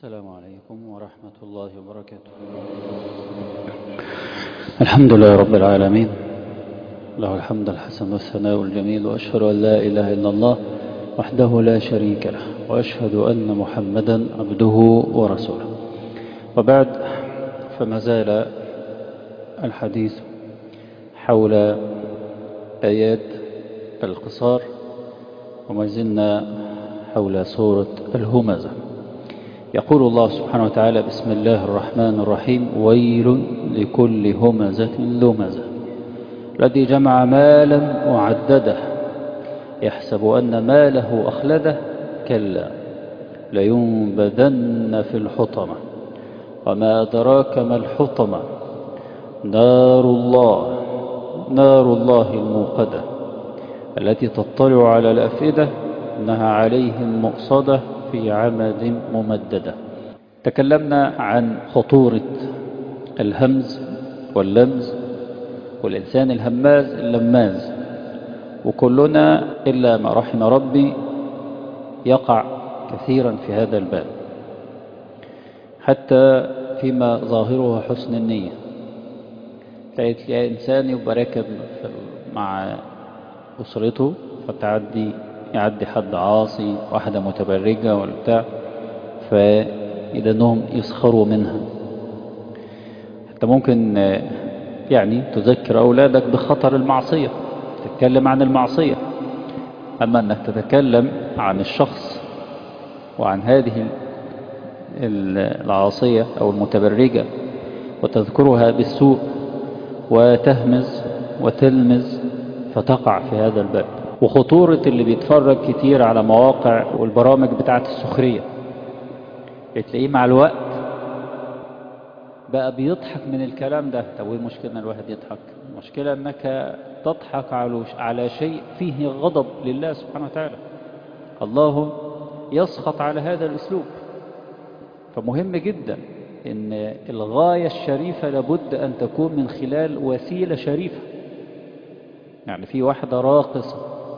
السلام عليكم ورحمة الله وبركاته الحمد لله رب العالمين له الحمد الحسن والثناء الجميل وأشهد أن لا إله إلا الله وحده لا شريك له وأشهد أن محمدا عبده ورسوله وبعد فما زال الحديث حول آيات القصار وما زلنا حول سورة الهمزة يقول الله سبحانه وتعالى بسم الله الرحمن الرحيم ويل لكل همزة لمزة الذي جمع مالا وعدده يحسب أن ماله أخلده كلا لينبذن في الحطمة وما أدراك ما الحطمة نار الله نار الله الموقدة التي تطلع على الأفئدة إنها عليهم مؤصدة في عمد ممددة تكلمنا عن خطورة الهمز واللمز والإنسان الهماز اللماز وكلنا إلا ما رحم ربي يقع كثيرا في هذا الباب حتى فيما ظاهره حسن النية تلاقي إنسان يبقى راكب مع أسرته فتعدي يعدي حد عاصي واحدة متبرجة ولا بتاع فإذا أنهم يسخروا منها حتى ممكن يعني تذكر أولادك بخطر المعصية تتكلم عن المعصية أما أنك تتكلم عن الشخص وعن هذه العاصية أو المتبرجة وتذكرها بالسوء وتهمز وتلمز فتقع في هذا الباب وخطورة اللي بيتفرج كتير على مواقع والبرامج بتاعت السخرية تلاقيه مع الوقت بقى بيضحك من الكلام ده طب وايه المشكلة ان الواحد يضحك المشكلة انك تضحك على شيء فيه غضب لله سبحانه وتعالى الله يسخط على هذا الاسلوب فمهم جدا ان الغاية الشريفة لابد ان تكون من خلال وسيلة شريفة يعني في واحدة راقصة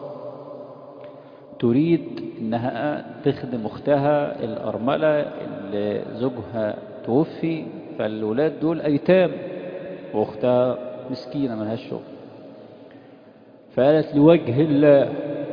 تريد انها تخدم اختها الارملة اللي زوجها توفي فالولاد دول ايتام واختها مسكينة ملهاش شغل فقالت لوجه الله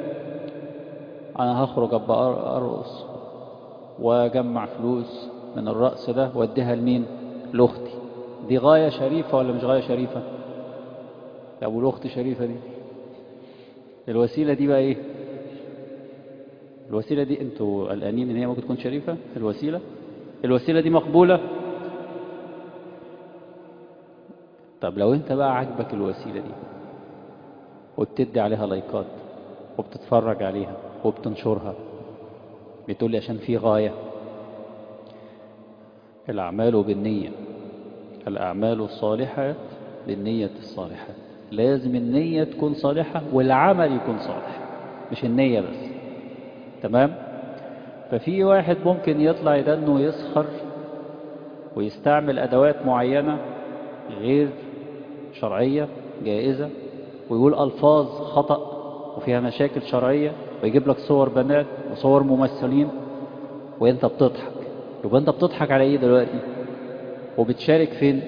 انا هخرج ابقى ارقص واجمع فلوس من الرأس ده واديها لمين لاختي دي غاية شريفة ولا مش غاية شريفة طب والاخت شريفة دي الوسيلة دي بقى ايه الوسيلة دي انتوا قلقانين ان هي ممكن تكون شريفة الوسيلة الوسيلة دي مقبولة طب لو انت بقى عاجبك الوسيلة دي وبتدي عليها لايكات وبتتفرج عليها وبتنشرها بتقول لي عشان في غاية الأعمال بالنية الأعمال الصالحة بالنية الصالحة لازم النية تكون صالحة والعمل يكون صالح مش النية بس تمام ففي واحد ممكن يطلع يدنه ويسخر ويستعمل أدوات معينة غير شرعية جائزة ويقول ألفاظ خطأ وفيها مشاكل شرعية ويجيب لك صور بنات وصور ممثلين وانت بتضحك يبقى انت بتضحك على ايه دلوقتي وبتشارك فين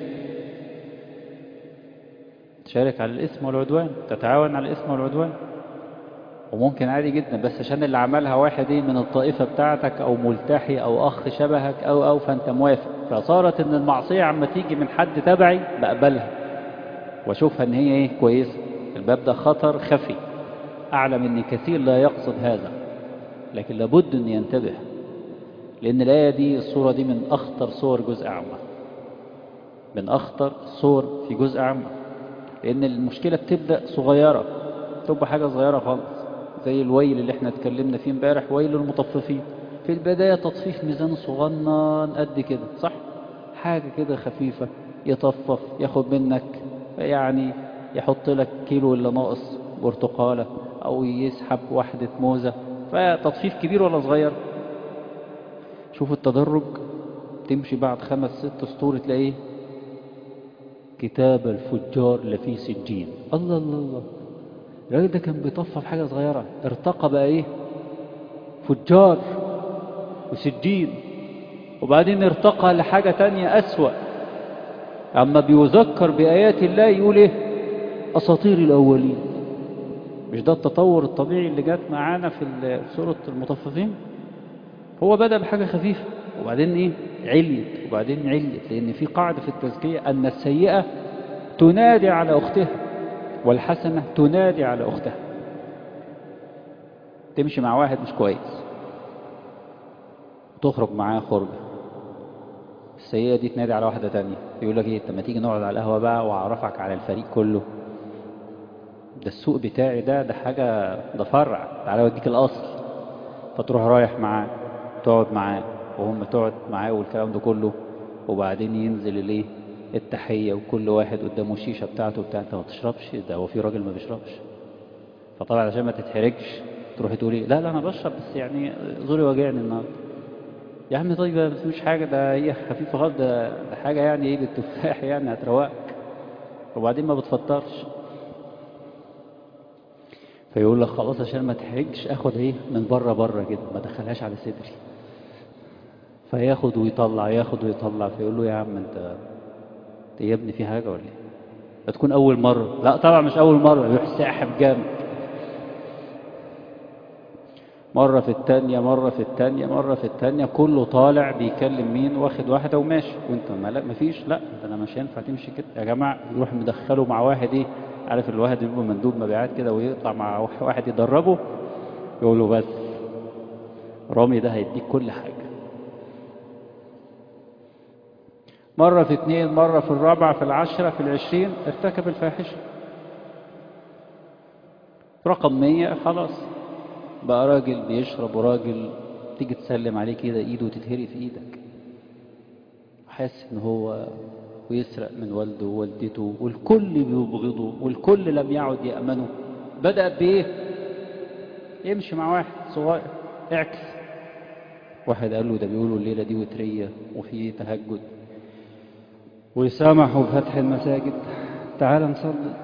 تشارك على الاسم والعدوان تتعاون على الاسم والعدوان وممكن عادي جدا بس عشان اللي عملها واحد ايه من الطائفة بتاعتك او ملتحي او اخ شبهك او او فانت موافق فصارت ان المعصية عما تيجي من حد تبعي بقبلها واشوفها ان هي ايه كويسة الباب ده خطر خفي اعلم ان كثير لا يقصد هذا لكن لابد ان ينتبه لان الايه دي الصورة دي من اخطر صور جزء عامة من اخطر صور في جزء عامة لان المشكلة بتبدأ صغيرة تبقى حاجة صغيرة خالص زي الويل اللي احنا اتكلمنا فيه امبارح ويل المطففين في البداية تطفيف ميزان صغنن قد كده صح حاجة كده خفيفة يطفف ياخد منك يعني يحط لك كيلو اللي ناقص برتقالة او يسحب واحدة موزة فتطفيف كبير ولا صغير شوف التدرج تمشي بعد خمس ست سطور تلاقيه كتاب الفجار لفي سجين الله الله الله الراجل ده كان بيطفف حاجة صغيرة ارتقى بقى ايه فجار وسجين وبعدين ارتقى لحاجة تانية أسوأ أما بيذكر بآيات الله يقول إيه أساطير الأولين مش ده التطور الطبيعي اللي جات معانا في سورة المطففين هو بدأ بحاجة خفيفة وبعدين إيه عليت وبعدين عليت لأن في قاعدة في التزكية أن السيئة تنادي على أختها والحسنة تنادي على أختها تمشي مع واحد مش كويس تخرج معاه خرجة السيئة دي تنادي على واحدة تانية يقول لك ايه طب ما تيجي نقعد على القهوة بقى واعرفك على الفريق كله ده السوق بتاعي ده ده حاجة ده فرع تعالى اوديك الأصل فتروح رايح معاه تقعد معاه وهم تقعد معاه والكلام ده كله وبعدين ينزل الايه التحية وكل واحد قدامه الشيشة بتاعته بتاع انت ما بتشربش ده هو في راجل ما بيشربش فطبعا عشان ما تتحرجش تروحي تقولي لا لا انا بشرب بس يعني زوري واجعني النهارده يا عم طيب بس مش حاجة ده هي خفيفة خالص ده, ده حاجة يعني ايه بالتفاح يعني هتروقك وبعدين ما بتفطرش فيقول لك خلاص عشان ما تحرجش اخد ايه من بره بره كده ما دخلهاش على صدري فياخد ويطلع ياخد ويطلع فيقول له يا عم انت انت يا ابني في حاجة ولا ايه بتكون اول مرة لا طبعا مش اول مرة يروح ساحب جامد مرة في التانية مرة في التانية مرة في التانية كله طالع بيكلم مين واخد واحدة وماشي وانت ما لا مفيش لا انت انا مش هينفع تمشي كده يا جماعة يروح مدخله مع واحد ايه عارف الواحد يبقى مندوب مبيعات كده ويطلع مع واحد يدربه يقول له بس رامي ده هيديك كل حاجة مرة في اتنين مرة في الرابعة في العشرة في العشرين ارتكب الفاحشة رقم مية خلاص بقى راجل بيشرب وراجل تيجي تسلم عليه كده ايده تتهري في ايدك حاسس ان هو ويسرق من والده ووالدته والكل بيبغضه والكل لم يعد يأمنه بدأ بإيه يمشي مع واحد صغير اعكس واحد قال له ده بيقولوا الليلة دي وترية وفي تهجد ويسامحوا بفتح المساجد تعال نصلي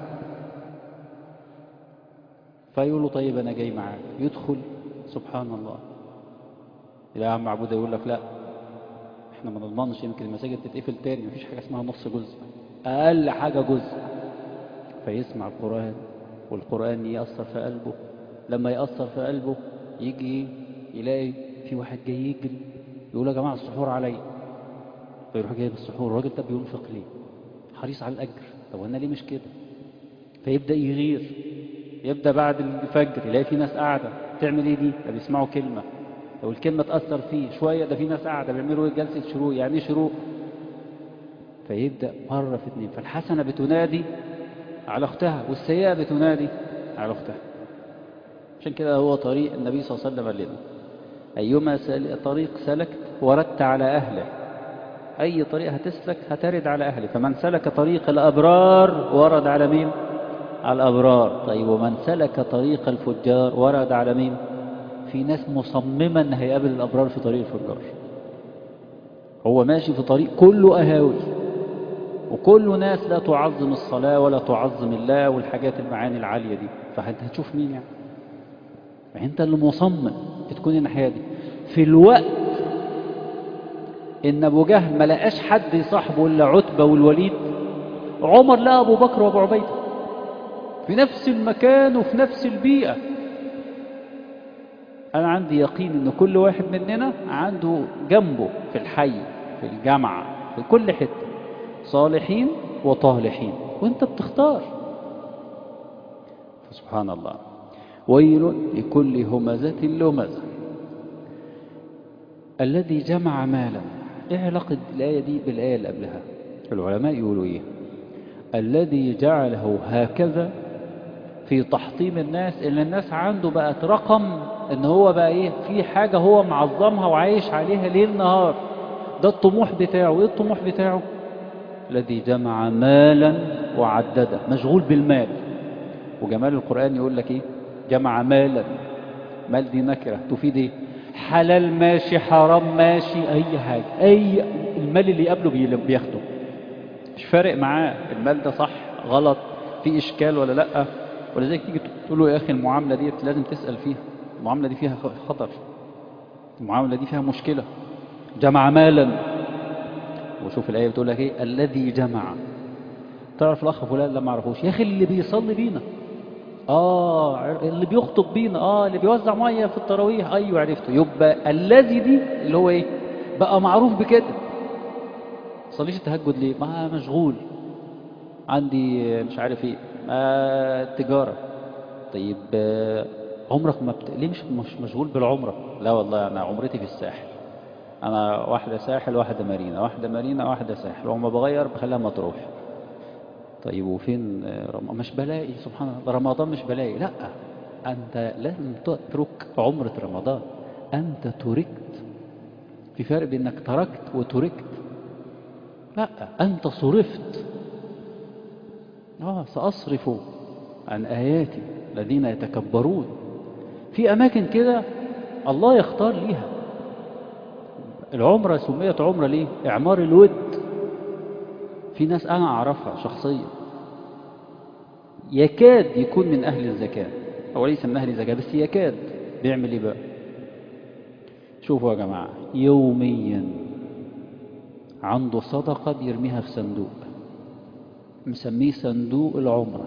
فيقول له طيب أنا جاي معاك يدخل سبحان الله يا عم عبودة يقول لك لا احنا ما نضمنش يمكن المساجد تتقفل تاني مفيش حاجة اسمها نص جزء أقل حاجة جزء فيسمع القرآن والقرآن يأثر في قلبه لما يأثر في قلبه يجي يلاقي في واحد جاي يجري يقول يا جماعة السحور علي فيروح جايب السحور الراجل ده بينفق ليه حريص على الأجر طب وانا ليه مش كده فيبدأ يغير يبدأ بعد الفجر يلاقي في ناس قاعدة تعمل ايه دي ده بيسمعوا كلمة لو الكلمة تأثر فيه شوية ده في ناس قاعدة بيعملوا ايه جلسة شروق يعني ايه شروق فيبدأ مرة في اتنين فالحسنة بتنادي على اختها والسيئة بتنادي على اختها عشان كده هو طريق النبي صلى الله عليه وسلم قال لنا أيما طريق سلكت وردت على أهله أي طريق هتسلك هترد على أهله فمن سلك طريق الأبرار ورد على مين على الأبرار طيب ومن سلك طريق الفجار ورد على مين في ناس مصممة ان هيقابل الأبرار في طريق الفجار هو ماشي في طريق كله أهاوي وكله ناس لا تعظم الصلاة ولا تعظم الله والحاجات المعاني العالية دي فانت هتشوف مين يعني فانت اللي مصمم تكون الناحية دي في الوقت ان ابو جهل ما لقاش حد يصاحبه الا عتبة والوليد عمر لقى ابو بكر وابو عبيدة في نفس المكان وفي نفس البيئة أنا عندي يقين أن كل واحد مننا عنده جنبه في الحي في الجامعة في كل حتة صالحين وطالحين وانت بتختار فسبحان الله ويل لكل همزة لمزة الذي جمع مالا ايه علاقة الآية دي بالآية اللي قبلها العلماء يقولوا ايه الذي جعله هكذا في تحطيم الناس ان الناس عنده بقت رقم ان هو بقى ايه في حاجة هو معظمها وعايش عليها ليل نهار ده الطموح بتاعه ايه الطموح بتاعه الذي جمع مالا وعدده مشغول بالمال وجمال القرآن يقول لك ايه جمع مالا مال دي نكرة تفيد ايه حلال ماشي حرام ماشي اي حاجة اي المال اللي قبله بياخده مش فارق معاه المال ده صح غلط في اشكال ولا لا ولذلك تيجي تقول له يا اخي المعاملة دي لازم تسأل فيها المعاملة دي فيها خطر المعاملة دي فيها مشكلة جمع مالا وشوف الآية بتقول لك إيه الذي جمع تعرف الأخ فلان لما عرفوش يا أخي اللي بيصلي بينا آه اللي بيخطب بينا آه اللي بيوزع مية في التراويح أيوة عرفته يبقى الذي دي اللي هو إيه بقى معروف بكده صليش التهجد ليه ما مشغول عندي مش عارف ايه آه تجارة طيب آه عمرك ما بت... ليه مش مش مشغول بالعمرة لا والله أنا عمرتي في الساحل أنا واحدة ساحل واحدة مارينا واحدة مارينا واحدة ساحل وما بغير بخليها مطروح طيب وفين رم... مش بلاقي سبحان الله رمضان مش بلاقي لا أنت لازم تترك عمرة رمضان أنت تركت في فرق بين انك تركت وتركت لا أنت صرفت آه سأصرف عن آياتي الذين يتكبرون في أماكن كده الله يختار ليها العمرة سميت عمرة ليه إعمار الود في ناس أنا أعرفها شخصيا يكاد يكون من أهل الزكاة أو ليس من أهل الزكاة بس يكاد بيعمل إيه بقى شوفوا يا جماعة يوميا عنده صدقة بيرميها في صندوق مسميه صندوق العمرة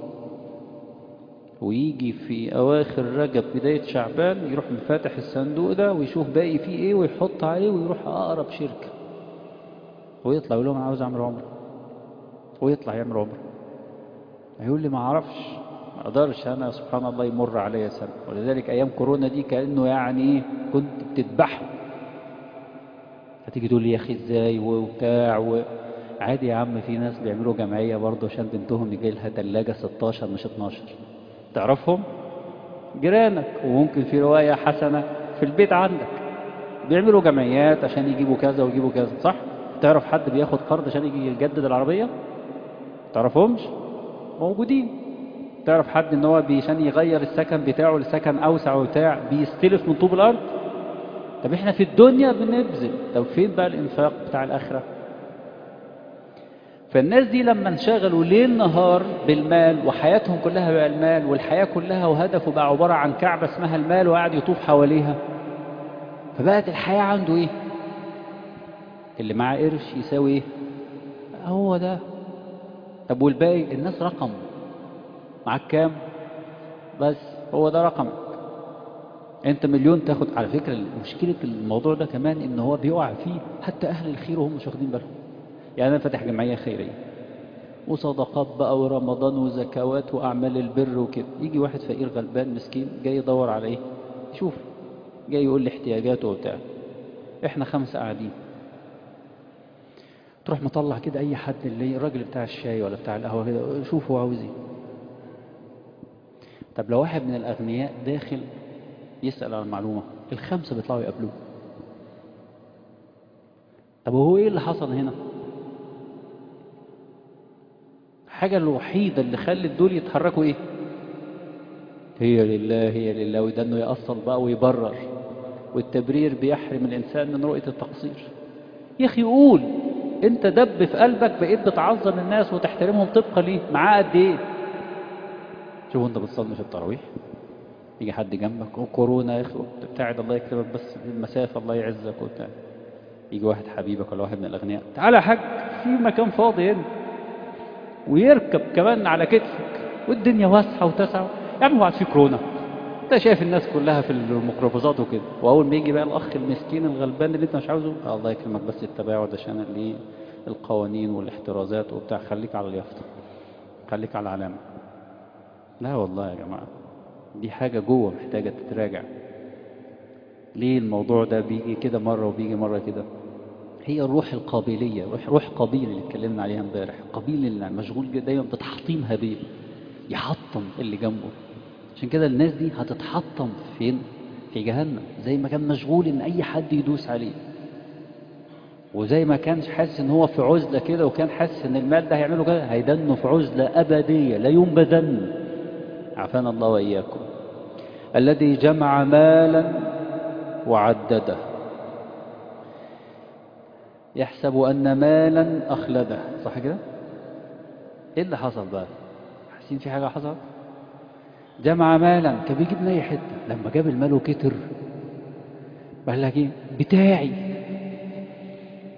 ويجي في أواخر رجب بداية شعبان يروح مفاتح الصندوق ده ويشوف باقي فيه إيه ويحط عليه ويروح أقرب شركة ويطلع يقول لهم أنا عاوز أعمل عمرة ويطلع يعمل عمرة هيقول لي ما أعرفش ما أقدرش أنا سبحان الله يمر عليا سنة ولذلك أيام كورونا دي كأنه يعني كنت بتذبحه فتيجي تقول لي يا أخي إزاي وبتاع و... عادي يا عم في ناس بيعملوا جمعية برضه عشان بنتهم يجي لها ثلاجة 16 مش 12 تعرفهم جيرانك وممكن في رواية حسنة في البيت عندك بيعملوا جمعيات عشان يجيبوا كذا ويجيبوا كذا صح تعرف حد بياخد قرض عشان يجي يجدد العربية تعرفهمش موجودين تعرف حد ان هو عشان يغير السكن بتاعه لسكن اوسع وبتاع بيستلف من طوب الارض طب احنا في الدنيا بنبذل طب فين بقى الانفاق بتاع الاخره فالناس دي لما انشغلوا ليل نهار بالمال وحياتهم كلها بقى المال والحياة كلها وهدفه بقى عبارة عن كعبة اسمها المال وقاعد يطوف حواليها فبقت الحياة عنده ايه اللي معاه قرش يساوي ايه هو ده طب والباقي الناس رقم معاك كام بس هو ده رقمك انت مليون تاخد على فكرة مشكلة الموضوع ده كمان ان هو بيقع فيه حتى اهل الخير وهم مش واخدين بالهم يعني أنا فاتح جمعية خيرية وصدقات بقى ورمضان وزكوات وأعمال البر وكده يجي واحد فقير غلبان مسكين جاي يدور على إيه شوف جاي يقول لي احتياجاته وبتاع إحنا خمسة قاعدين تروح مطلع كده أي حد اللي الراجل بتاع الشاي ولا بتاع القهوة كده شوف هو عاوز إيه طب لو واحد من الأغنياء داخل يسأل عن المعلومة الخمسة بيطلعوا يقابلوه طب وهو إيه اللي حصل هنا الحاجة الوحيدة اللي خلت دول يتحركوا ايه هي لله هي لله وده انه يأصل بقى ويبرر والتبرير بيحرم الإنسان من رؤية التقصير يا أخي قول انت دب في قلبك بقيت بتعظم الناس وتحترمهم طبقا ليه معاه قد ايه شوف انت بتصلي في التراويح يجي حد جنبك وكورونا يا اخي ابتعد الله يكرمك بس المسافة الله يعزك وبتاع يجي واحد حبيبك ولا واحد من الأغنياء تعالى يا حاج في مكان فاضي هنا ويركب كمان على كتفك والدنيا واسعة وتسعة يا عم بعد في كورونا انت شايف الناس كلها في الميكروباصات وكده واول ما يجي بقى الاخ المسكين الغلبان اللي انت مش عاوزه الله يكرمك بس التباعد عشان اللي القوانين والاحترازات وبتاع خليك على اليافطه خليك على العلامه لا والله يا جماعه دي حاجه جوه محتاجه تتراجع ليه الموضوع ده بيجي كده مره وبيجي مره كده هي الروح القابلية روح, روح قبيل اللي اتكلمنا عليها امبارح قبيل اللي مشغول دايما بتحطيم هابيل يحطم اللي جنبه عشان كده الناس دي هتتحطم فين في جهنم زي ما كان مشغول ان اي حد يدوس عليه وزي ما كان حاسس ان هو في عزلة كده وكان حاسس ان المال ده هيعمله كده هيدنه في عزلة ابدية لا ينبذن عافانا الله واياكم الذي جمع مالا وعدده يحسب أن مالا أخلده صح كده إيه اللي حصل بقى حاسين في حاجة حصلت جمع مالا كان بيجيب من أي حتة لما جاب المال وكتر قال لك إيه بتاعي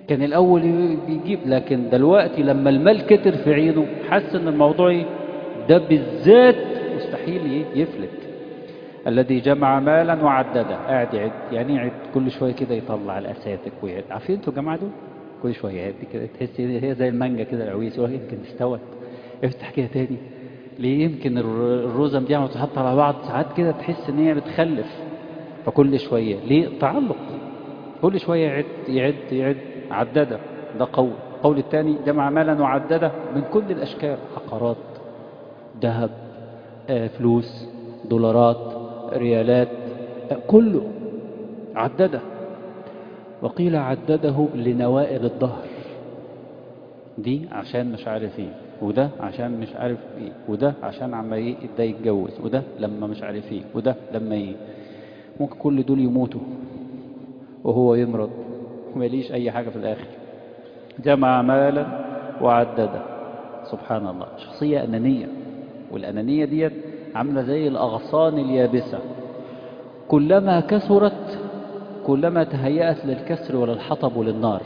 كان الأول بيجيب لكن دلوقتي لما المال كتر في عينه حس ان الموضوع إيه؟ ده بالذات مستحيل إيه؟ يفلت الذي جمع مالا وعدده قاعد يعد يعني يعد كل شوية كده يطلع الأساتك ويعد عارفين انتوا الجماعة دول كل شوية يعد كده تحس هي زي المانجا كده العويس يقول يمكن استوت افتح كده تاني ليه يمكن الرزم دي عم تحط على بعض ساعات كده تحس ان هي بتخلف فكل شوية ليه تعلق كل شوية يعد يعد يعد عدده ده قول قول الثاني جمع مالا وعدده من كل الأشكال عقارات ذهب آه فلوس دولارات ريالات آه كله عدده وقيل عدده لنوائب الظهر دي عشان مش عارف ايه وده عشان مش عارف ايه وده عشان عما ايه ده يتجوز وده لما مش عارف ايه وده لما ايه ممكن كل دول يموتوا وهو يمرض وماليش اي حاجة في الاخر جمع مالا وعدده سبحان الله شخصية أنانية والأنانية ديت عاملة زي الأغصان اليابسة كلما كثرت كلما تهيأت للكسر وللحطب وللنار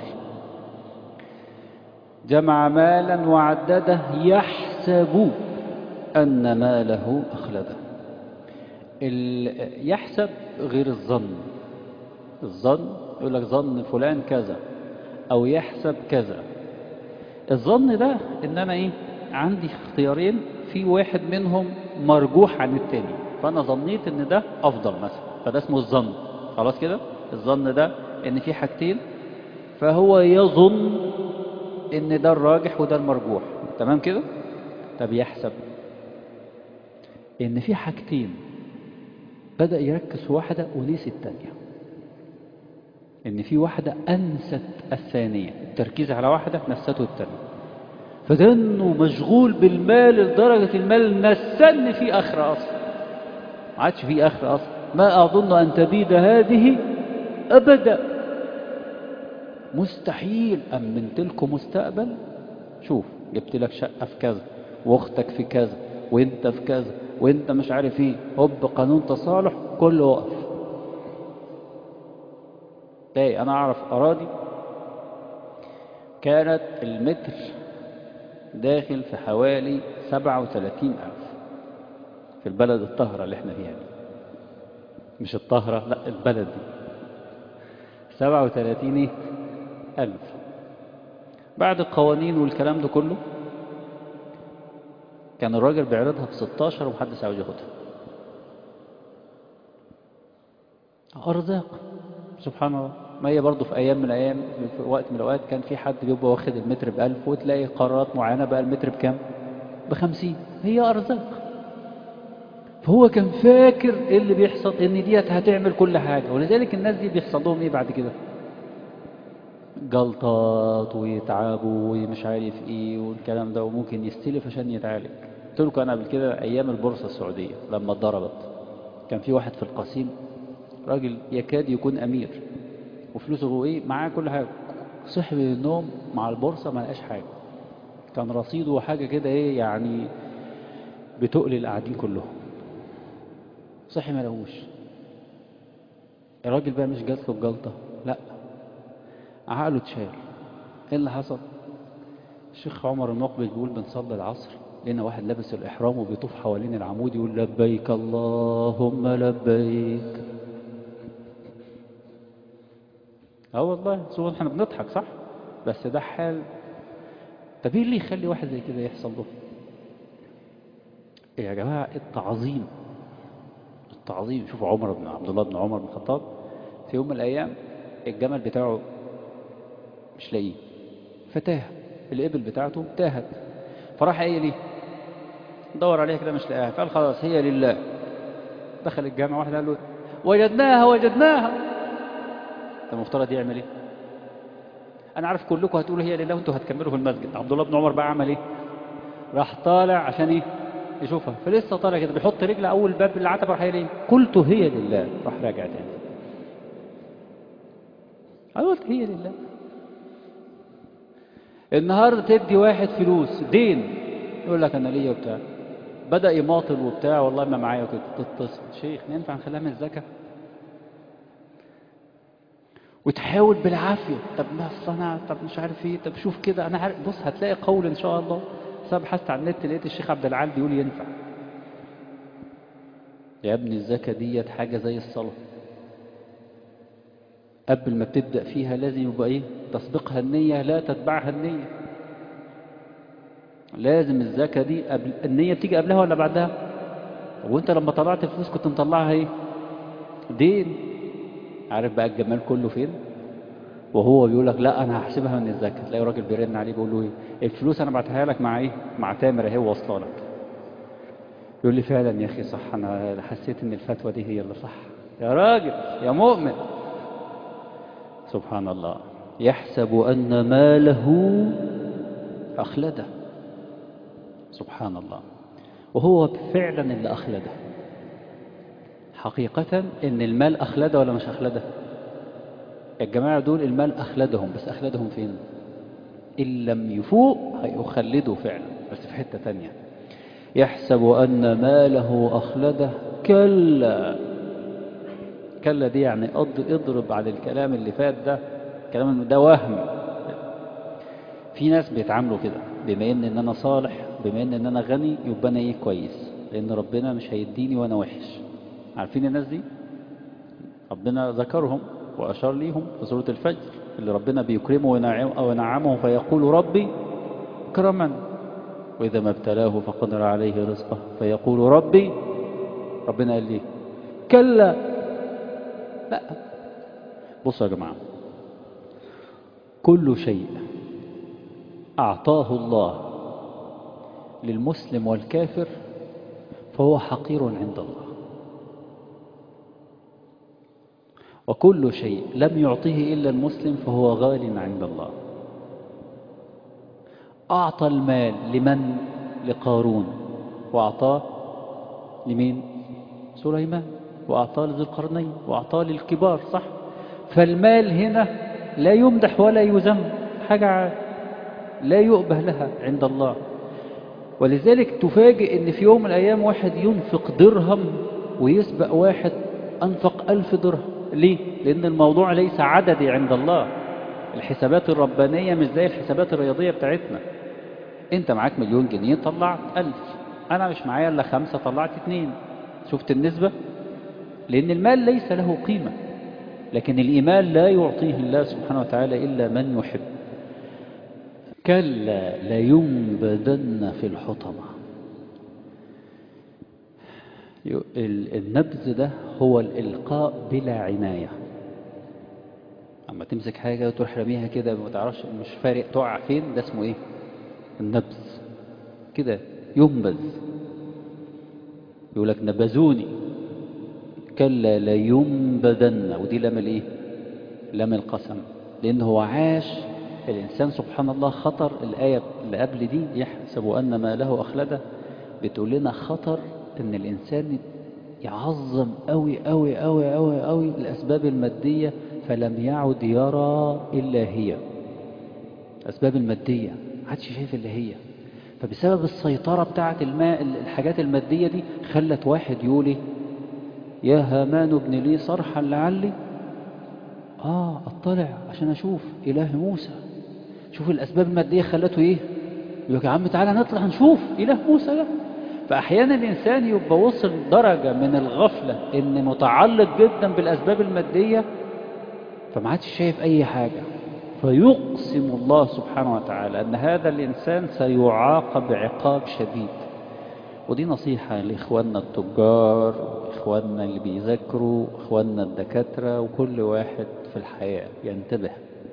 جمع مالا وعدده يحسب أن ماله أخلده يحسب غير الظن الظن يقول لك ظن فلان كذا أو يحسب كذا الظن ده إن أنا إيه عندي اختيارين في واحد منهم مرجوح عن التاني فأنا ظنيت إن ده أفضل مثلا فده اسمه الظن خلاص كده الظن ده إن في حاجتين فهو يظن إن ده الراجح وده المرجوح تمام كده طب يحسب إن في حاجتين بدأ يركز في واحدة ونسي التانية إن في واحدة أنست الثانية التركيز على واحدة نسته الثانية فده إنه مشغول بالمال لدرجة المال نسن في آخر أصلا ما عادش في آخر أصلا ما أظن أن تبيد هذه أبدا مستحيل أمنت لكم مستقبل شوف جبت لك شقة في كذا واختك في كذا وانت في كذا وانت مش عارف ايه هوب قانون تصالح كله وقف تلاقي انا اعرف اراضي كانت المتر داخل في حوالي سبعة وثلاثين ألف في البلد الطهرة اللي احنا فيها دي مش الطهرة لا البلد دي سبعة وثلاثين ألف بعد القوانين والكلام ده كله كان الراجل بيعرضها في 16 ومحدش عاوز ياخدها أرزاق سبحان الله ما هي برضه في أيام من الأيام في وقت من الأوقات كان في حد بيبقى واخد المتر بألف وتلاقي قرارات معينة بقى المتر بكام بخمسين هي أرزاق فهو كان فاكر ايه اللي بيحصل ان ديت هتعمل كل حاجة ولذلك الناس دي بيحصل لهم ايه بعد كده جلطات ويتعبوا ومش عارف ايه والكلام ده وممكن يستلف عشان يتعالج قلت لكم انا قبل كده ايام البورصة السعودية لما اتضربت كان في واحد في القصيم راجل يكاد يكون امير وفلوسه ايه معاه كل حاجة صحي من النوم مع البورصة ما لقاش حاجة كان رصيده حاجة كده ايه يعني بتقل القاعدين كلهم صحي ما لقوش الراجل بقى مش جات له الجلطة لا عقله اتشال ايه اللي حصل الشيخ عمر المقبل بيقول بنصلي العصر لقينا واحد لابس الاحرام وبيطوف حوالين العمود يقول لبيك اللهم لبيك اه والله سبحان احنا بنضحك صح بس ده حال طب ايه اللي يخلي واحد زي كده يحصل له يا جماعه التعظيم التعظيم شوفوا عمر بن عبد الله بن عمر بن الخطاب في يوم من الايام الجمل بتاعه مش لاقيه فتاه الإبل بتاعته تاهت فراح قايل ايه دور عليها كده مش لاقاها قال خلاص هي لله دخل الجامع واحد قال له وجدناها وجدناها ده المفترض يعمل ايه انا عارف كلكم هتقولوا هي لله وانتوا هتكملوا في المسجد عبد الله بن عمر بقى عمل ايه راح طالع عشان ايه يشوفها فلسه طالع كده بيحط رجل اول باب العتبه راح ايه قلت هي لله راح راجع تاني قلت هي لله النهارده تدي واحد فلوس دين يقول لك انا ليا وبتاع بدا يماطل وبتاع والله ما معايا وكده تتصل شيخ ينفع نخليها من الزكاه وتحاول بالعافية طب ما أصل أنا طب مش عارف ايه طب شوف كده أنا عارف بص هتلاقي قول إن شاء الله بس أنا بحثت على النت لقيت الشيخ عبد العال بيقول ينفع يا ابني الزكاة ديت حاجة زي الصلاة قبل ما بتبدأ فيها لازم يبقى ايه تسبقها النية لا تتبعها النية لازم الزكاة دي قبل النية بتيجي قبلها ولا بعدها طب وانت لما طلعت الفلوس كنت مطلعها ايه دين عارف بقى الجمال كله فين وهو بيقول لك لا انا هحسبها من الزكاة تلاقي راجل بيرن عليه بيقول له ايه الفلوس انا بعتها لك مع ايه مع تامر اهي واصله لك يقول لي فعلا يا اخي صح انا حسيت ان الفتوى دي هي اللي صح يا راجل يا مؤمن سبحان الله يحسب ان ماله اخلده سبحان الله وهو فعلا اللي اخلده حقيقة ان المال اخلده ولا مش اخلده الجماعة دول المال اخلدهم بس اخلدهم فين ان لم يفوق هيخلده فعلا بس في حتة تانية يحسب أن ماله أخلده كلا كلا دي يعني اضرب على الكلام اللي فات ده كلام ده وهم في ناس بيتعاملوا كده بما ان ان انا صالح بما ان ان انا غني يبقى انا ايه كويس لان ربنا مش هيديني وانا وحش عارفين الناس دي ربنا ذكرهم واشار ليهم في سوره الفجر اللي ربنا بيكرمه وينعمه فيقول ربي اكرمن وإذا ما ابتلاه فقدر عليه رزقه فيقول ربي ربنا قال لي كلا لا بصوا يا جماعة كل شيء أعطاه الله للمسلم والكافر فهو حقير عند الله وكل شيء لم يعطيه إلا المسلم فهو غال عند الله أعطى المال لمن لقارون وأعطاه لمين سليمان وأعطاه لذي القرنين وأعطاه للكبار صح فالمال هنا لا يمدح ولا يذم حاجة لا يؤبه لها عند الله ولذلك تفاجئ ان في يوم من الايام واحد ينفق درهم ويسبق واحد انفق الف درهم ليه لان الموضوع ليس عددي عند الله الحسابات الربانية مش زي الحسابات الرياضية بتاعتنا انت معاك مليون جنيه طلعت ألف انا مش معايا الا خمسة طلعت اتنين شفت النسبة لان المال ليس له قيمة لكن الإيمان لا يعطيه الله سبحانه وتعالى إلا من يحب كلا لينبذن في الحطمة النبذ ده هو الإلقاء بلا عناية اما تمسك حاجة وتروح رميها كده ما تعرفش مش فارق تقع فين ده اسمه ايه النبذ كده ينبذ يقول لك نبذوني كلا لينبذن ودي لام الايه لام القسم لان هو عاش الانسان سبحان الله خطر الايه اللي قبل دي يحسب ان ما له اخلده بتقول لنا خطر ان الانسان يعظم قوي قوي قوي قوي قوي الاسباب الماديه فلم يعد يرى إلا هي أسباب المادية عادش شايف اللي هي فبسبب السيطرة بتاعة الماء الحاجات المادية دي خلت واحد يقول يا هامان ابن لي صرحا لعلي آه اطلع عشان أشوف إله موسى شوف الأسباب المادية خلته إيه يقول يا عم تعالى نطلع نشوف إله موسى ده فأحيانا الإنسان يبقى وصل درجة من الغفلة إن متعلق جدا بالأسباب المادية فما عادش شايف أي حاجة فيقسم الله سبحانه وتعالى أن هذا الإنسان سيعاقب عقاب شديد ودي نصيحة لإخواننا التجار إخواننا اللي بيذاكروا إخواننا الدكاترة وكل واحد في الحياة ينتبه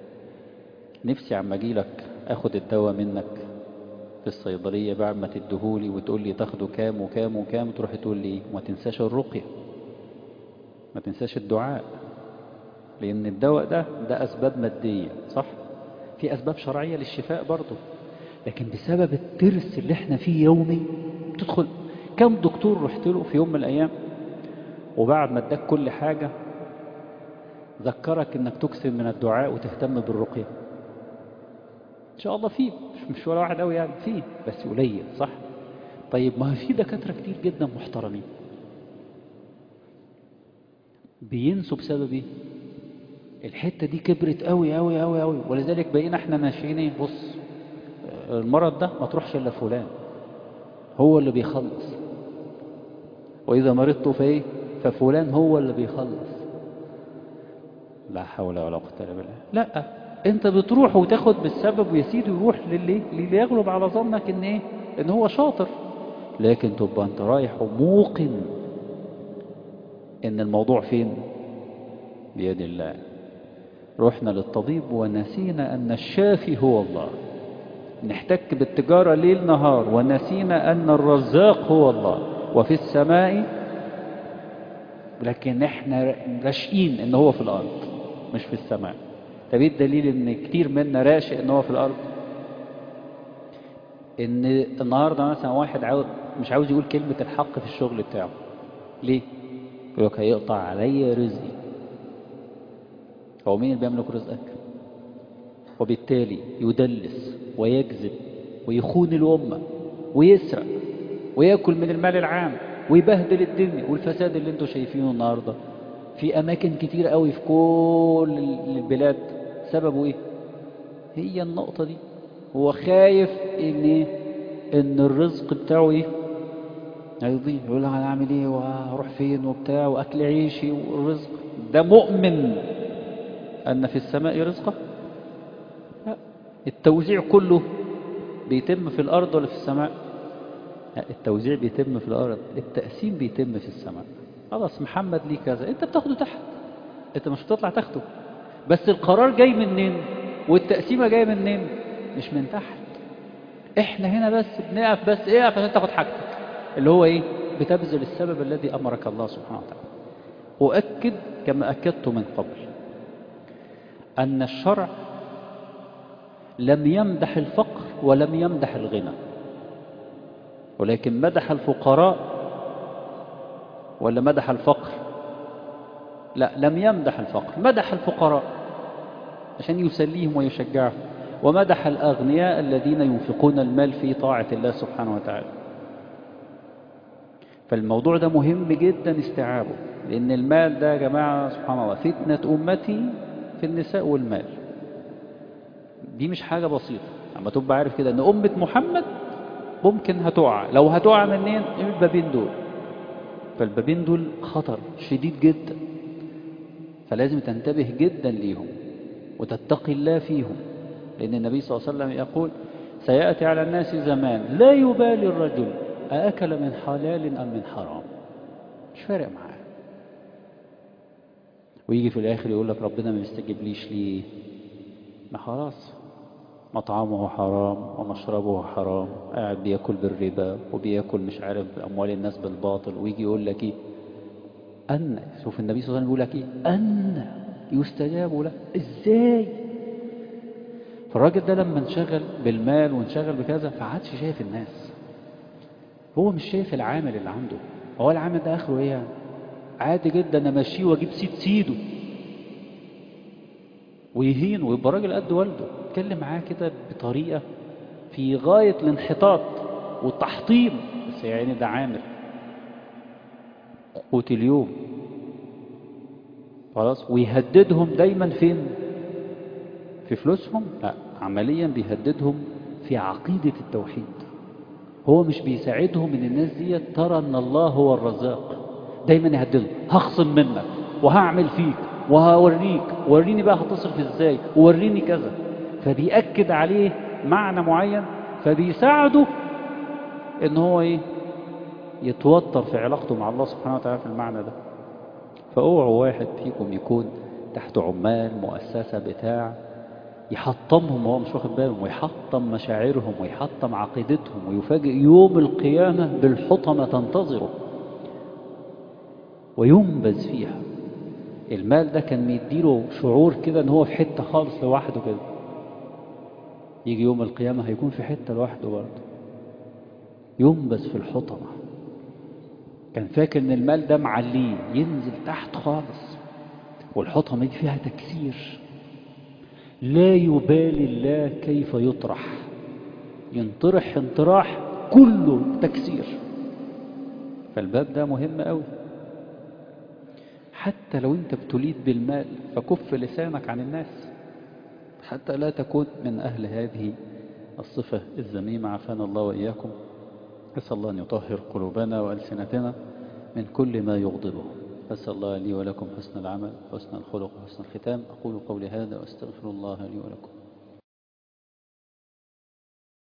نفسي عم أجيلك أخد الدواء منك في الصيدلية بعد ما تدهولي وتقول لي تاخده كام وكام وكام تروح تقول لي ما تنساش الرقية ما تنساش الدعاء لأن الدواء ده ده أسباب مادية صح؟ في أسباب شرعية للشفاء برضه لكن بسبب الترس اللي احنا فيه يومي تدخل كم دكتور رحت له في يوم من الأيام وبعد ما اداك كل حاجة ذكرك انك تكثر من الدعاء وتهتم بالرقية ان شاء الله فيه مش, مش ولا واحد قوي يعني فيه بس قليل صح طيب ما في دكاترة كتير جدا محترمين بينسوا بسبب ايه الحتة دي كبرت قوي قوي قوي قوي ولذلك بقينا احنا ماشيين ايه بص المرض ده ما تروحش الا فلان هو اللي بيخلص واذا مرضت فايه ففلان هو اللي بيخلص لا حول ولا قوه الا بالله لا انت بتروح وتاخد بالسبب ويا سيدي يروح للي للي يغلب على ظنك ان ايه ان هو شاطر لكن تبقى انت رايح وموقن ان الموضوع فين بيد الله رحنا للطبيب ونسينا ان الشافي هو الله نحتك بالتجارة ليل نهار ونسينا ان الرزاق هو الله وفي السماء لكن احنا راشقين ان هو في الارض مش في السماء طب ايه الدليل ان كتير منا راشق ان هو في الارض ان النهارده مثلا واحد عاوز مش عاوز يقول كلمة الحق في الشغل بتاعه ليه يقول لك هيقطع عليا رزقي هو مين اللي بيملك رزقك وبالتالي يدلس ويكذب ويخون الأمة ويسرق ويأكل من المال العام ويبهدل الدنيا والفساد اللي انتوا شايفينه النهاردة في أماكن كتير قوي في كل البلاد سببه ايه هي النقطة دي هو خايف ان ايه ان الرزق بتاعه ايه هيضيع يقول له انا اعمل ايه وهروح فين وبتاع واكل عيشي والرزق ده مؤمن ان في السماء رزقه لا التوزيع كله بيتم في الارض ولا في السماء لا التوزيع بيتم في الارض التقسيم بيتم في السماء خلاص محمد ليه كذا انت بتاخده تحت انت مش هتطلع تاخده بس القرار جاي منين والتقسيمه جايه منين مش من تحت احنا هنا بس بنقف بس اقف عشان تاخد حاجتك اللي هو ايه بتبذل السبب الذي امرك الله سبحانه وتعالى واكد كما اكدت من قبل ان الشرع لم يمدح الفقر ولم يمدح الغنى ولكن مدح الفقراء ولا مدح الفقر لا لم يمدح الفقر مدح الفقراء عشان يسليهم ويشجعهم ومدح الأغنياء الذين ينفقون المال في طاعة الله سبحانه وتعالى فالموضوع ده مهم جدا استيعابه لأن المال ده يا جماعة سبحان الله فتنة أمتي في النساء والمال دي مش حاجة بسيطة اما تبقى عارف كده ان أمة محمد ممكن هتقع لو هتقع منين البابين دول فالبابين دول خطر شديد جدا فلازم تنتبه جدا ليهم وتتقي الله فيهم لأن النبي صلى الله عليه وسلم يقول سيأتي على الناس زمان لا يبالي الرجل أأكل من حلال أم من حرام مش فارق معاه ويجي في الآخر يقول لك ربنا ما بيستجيبليش ليه ما خلاص مطعمه حرام ومشربه حرام قاعد بياكل بالربا وبياكل مش عارف أموال الناس بالباطل ويجي يقول لك إيه أن شوف النبي صلى الله عليه وسلم يقول لك إيه أن يستجاب له إزاي فالراجل ده لما انشغل بالمال وانشغل بكذا فعادش شايف الناس هو مش شايف العامل اللي عنده هو العامل ده اخره ايه يعني عادي جدا امشيه واجيب سيد سيده ويهين ويبقى راجل قد والده اتكلم معاه كده بطريقه في غايه الانحطاط والتحطيم بس يعني ده عامل قوت اليوم خلاص ويهددهم دايما فين في فلوسهم لا عمليا بيهددهم في عقيدة التوحيد هو مش بيساعدهم ان الناس دي ترى ان الله هو الرزاق دايما يهددهم هخصم منك وهعمل فيك وهوريك وريني بقى هتصرف ازاي ووريني كذا فبيأكد عليه معنى معين فبيساعده ان هو ايه يتوتر في علاقته مع الله سبحانه وتعالى في المعنى ده فاوعوا واحد فيكم يكون تحت عمال مؤسسة بتاع يحطمهم وهو مش واخد باله ويحطم مشاعرهم ويحطم عقيدتهم ويفاجئ يوم القيامة بالحطمة تنتظره وينبذ فيها المال ده كان مديله شعور كده ان هو في حتة خالص لوحده كده يجي يوم القيامة هيكون في حتة لوحده برضه ينبذ في الحطمة كان فاكر ان المال ده معليه ينزل تحت خالص والحطمة دي فيها تكسير لا يبالي الله كيف يطرح ينطرح انطراح كله تكسير فالباب ده مهم قوي حتى لو أنت ابتليت بالمال فكف لسانك عن الناس حتى لا تكون من أهل هذه الصفة الذميمة عافانا الله وإياكم أسأل الله أن يطهر قلوبنا وألسنتنا من كل ما يغضبه أسأل الله لي ولكم حسن العمل حسن الخلق وحسن الختام أقول قولي هذا وأستغفر الله لي ولكم